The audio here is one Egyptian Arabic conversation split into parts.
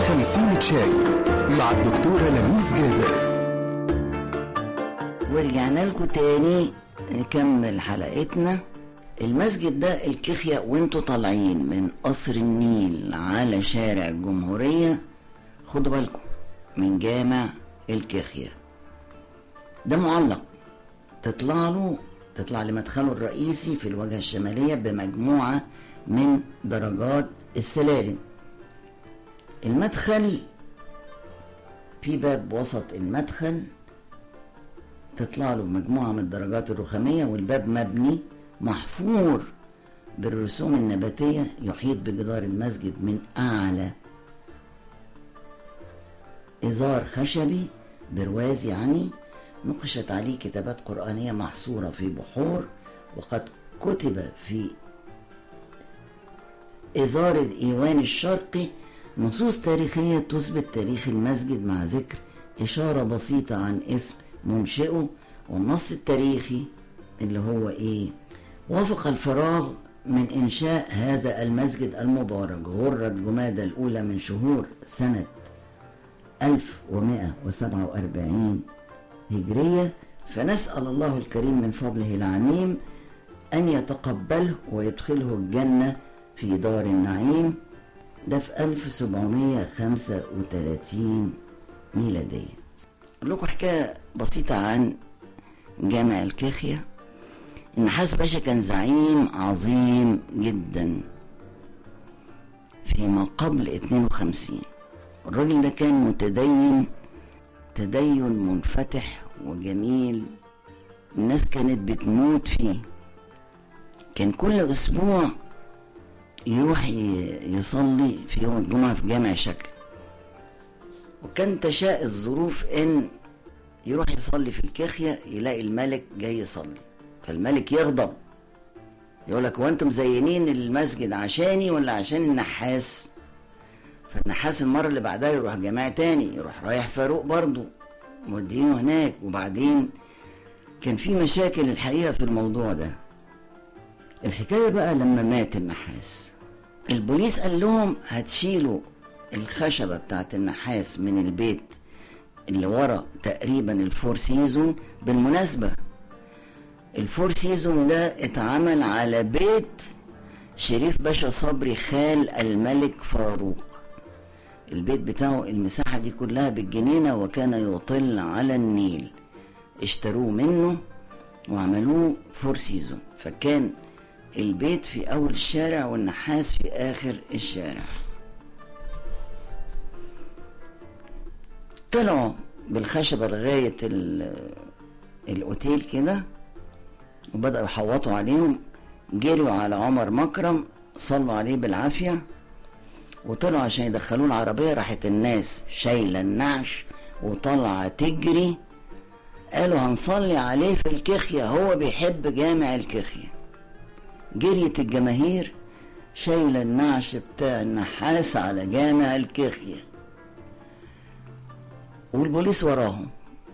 خمسين شاي مع الدكتورة لميس جابر ورجعنا لكم تاني نكمل حلقتنا المسجد ده الكخية وانتوا طالعين من قصر النيل على شارع الجمهورية خدوا بالكم من جامع الكخية ده معلق تطلع له تطلع لمدخله الرئيسي في الواجهة الشمالية بمجموعة من درجات السلالم المدخل في باب وسط المدخل تطلع له مجموعة من الدرجات الرخامية والباب مبني محفور بالرسوم النباتية يحيط بجدار المسجد من أعلى إزار خشبي برواز يعني نقشت عليه كتابات قرآنية محصورة في بحور وقد كتب في إزار الإيوان الشرقي نصوص تاريخية تثبت تاريخ المسجد مع ذكر إشارة بسيطة عن اسم منشئه والنص التاريخي اللي هو إيه وافق الفراغ من إنشاء هذا المسجد المبارك غرة جمادى الأولى من شهور سنة 1147 هجرية فنسأل الله الكريم من فضله العميم أن يتقبله ويدخله الجنة في دار النعيم ده في 1735 ميلادية أقول لكم حكاية بسيطة عن جامع الكاخية النحاس باشا كان زعيم عظيم جدا فيما قبل 52 الراجل ده كان متدين تدين منفتح وجميل الناس كانت بتموت فيه كان كل اسبوع يروح يصلي في يوم الجمعة في جامع شكل وكان تشاء الظروف ان يروح يصلي في الكاخية يلاقي الملك جاي يصلي فالملك يغضب يقول لك هو انتم مزينين المسجد عشاني ولا عشان النحاس فالنحاس المرة اللي بعدها يروح جامع تاني يروح رايح فاروق برضه مودينه هناك وبعدين كان في مشاكل الحقيقة في الموضوع ده الحكاية بقى لما مات النحاس البوليس قال لهم هتشيلوا الخشبة بتاعت النحاس من البيت اللي ورا تقريبا الفور سيزون بالمناسبة الفور سيزون ده اتعمل على بيت شريف باشا صبري خال الملك فاروق البيت بتاعه المساحة دي كلها بالجنينة وكان يطل على النيل اشتروه منه وعملوه فور سيزون فكان البيت في أول الشارع والنحاس في آخر الشارع طلعوا بالخشبة لغاية الأوتيل كده وبدأوا يحوطوا عليهم جريوا على عمر مكرم صلوا عليه بالعافية وطلعوا عشان يدخلوه العربية راحت الناس شايلة النعش وطالعة تجري قالوا هنصلي عليه في الكخية هو بيحب جامع الكخية جريت الجماهير شايلة النعش بتاع النحاس على جامع الكخية والبوليس وراهم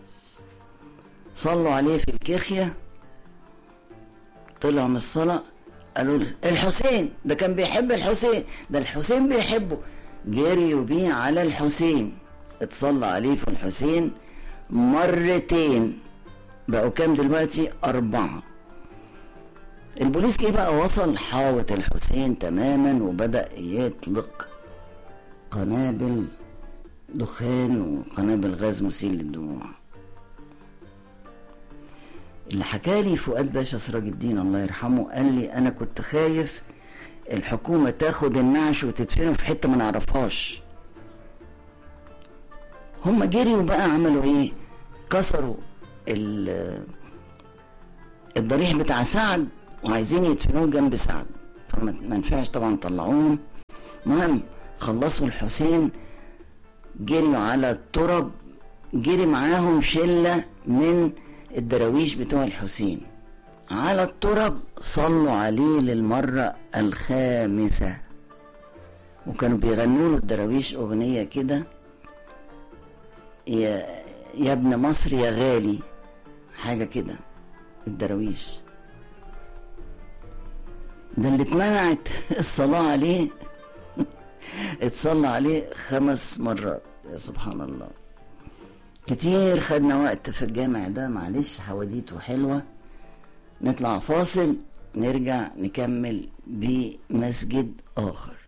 صلوا عليه في الكخية طلعوا من الصلاة قالوا له الحسين ده كان بيحب الحسين ده الحسين بيحبه جريوا بيه على الحسين اتصلى عليه في الحسين مرتين بقوا كام دلوقتي أربعة البوليس جه بقى وصل حاوط الحسين تماما وبدأ يطلق قنابل دخان وقنابل غاز مسيل للدموع اللي حكالي فؤاد باشا سراج الدين الله يرحمه قال لي انا كنت خايف الحكومه تاخد النعش وتدفنه في حته ما نعرفهاش هم جريوا بقى عملوا ايه كسروا الضريح بتاع سعد وعايزين يدفنوه جنب سعد فما ينفعش طبعا طلعوهم المهم خلصوا الحسين جريوا على الترب جري معاهم شله من الدراويش بتوع الحسين على الترب صلوا عليه للمرة الخامسة وكانوا بيغنوا له الدراويش أغنية كده يا, يا ابن مصر يا غالي حاجة كده الدراويش ده اللي اتمنعت الصلاة عليه اتصلى عليه خمس مرات يا سبحان الله كتير خدنا وقت في الجامع ده معلش حواديته حلوة نطلع فاصل نرجع نكمل بمسجد آخر